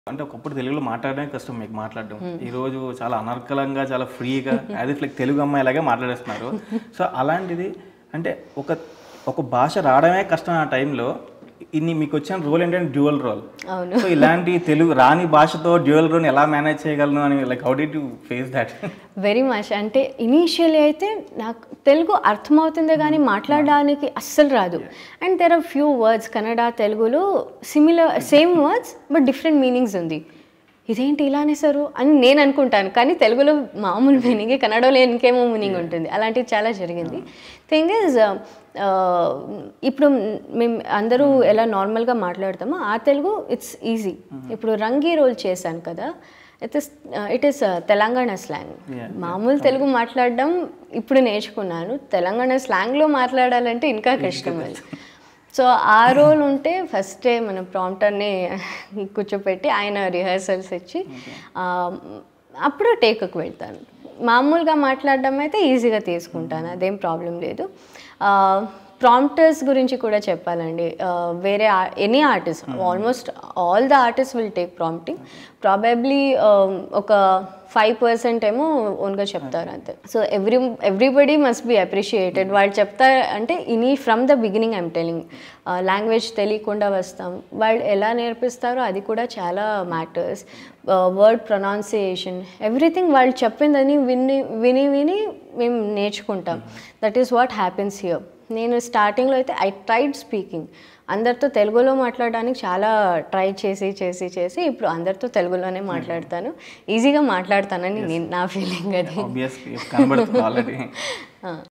అంటే ఒకప్పుడు తెలుగులో మాట్లాడడమే కష్టం మీకు మాట్లాడడం ఈ రోజు చాలా అనర్కలంగా చాలా ఫ్రీగా యాజ్ ఇఫ్ లైక్ తెలుగు అమ్మాయిలాగే మాట్లాడేస్తున్నారు సో అలాంటిది అంటే ఒక ఒక భాష రావడమే కష్టం ఆ టైంలో ఇన్ని మీకు వచ్చిన రోల్ ఏంటంటే డ్యూయల్ రోల్ అవును సో ఇలాంటి తెలుగు రాని భాషతో డ్యూయల్ రోల్ ఎలా మేనేజ్ చేయగలను అని like how did you face that very much అంటే ఇనీషియల్లీ అయితే నాకు తెలుగు అర్థమవుతుందే కానీ మాట్లాడడానికి అస్సలు రాదు and there are few words Kannada తెలుగులో similar same words but different meanings ఉంది ఇదేంటి ఇలా అనేసారు అని నేను అనుకుంటాను కానీ తెలుగులో మామూలు మీనింగ్ కన్నడలో ఇంకేమో మీనింగ్ ఉంటుంది అలాంటివి చాలా జరిగింది థింగ్ ఇస్ ఇప్పుడు మేము అందరూ ఎలా నార్మల్గా మాట్లాడతామో ఆ తెలుగు ఇట్స్ ఈజీ ఇప్పుడు రంగీ రోల్ చేశాను కదా it is it is Telangana slang మామూలు తెలుగు మాట్లాడడం ఇప్పుడు నేర్చుకున్నాను తెలంగాణ స్లాంగ్లో మాట్లాడాలంటే ఇంకా కష్టం అది సో ఆ రోల్ ఉంటే ఫస్టే మన ప్రాంప్టర్ని కూర్చోపెట్టి ఆయన రిహర్సల్స్ ఇచ్చి ఆ, అప్పుడు టేక్కి వెళ్తాను మామూలుగా మాట్లాడడం అయితే ఈజీగా తీసుకుంటాను అదేం ప్రాబ్లం లేదు ప్రాంప్టర్స్ గురించి కూడా చెప్పాలండి ఆ, వేరే any artist almost all the artist will take prompting probably ఒక ఫైవ్ పర్సెంట్ ఏమో ఓన్గా చెప్తారు అంతే so every everybody must be appreciated వాళ్ళు చెప్తారు అంటే in from the beginning I'm telling language తెలియకుండా వస్తాం వాళ్ళు ఎలా నేర్పిస్తారో అది కూడా చాలా మ్యాటర్స్ వర్డ్ ప్రొనౌన్సియేషన్ ఎవ్రీథింగ్ వాళ్ళు చెప్పిందని విని విని విని మేము నేర్చుకుంటాం that is what happens here నేను స్టార్టింగ్లో అయితే ఐ ట్రైడ్ స్పీకింగ్ అందరితో తెలుగులో మాట్లాడడానికి చాలా ట్రై చేసి చేసి చేసి ఇప్పుడు అందరితో తెలుగులోనే మాట్లాడతాను ఈజీగా మాట్లాడతానని నేను నా ఫీలింగ్ అది ఆబ్వియస్లీ కనబడుతుంది ఆల్రెడీ ఆ.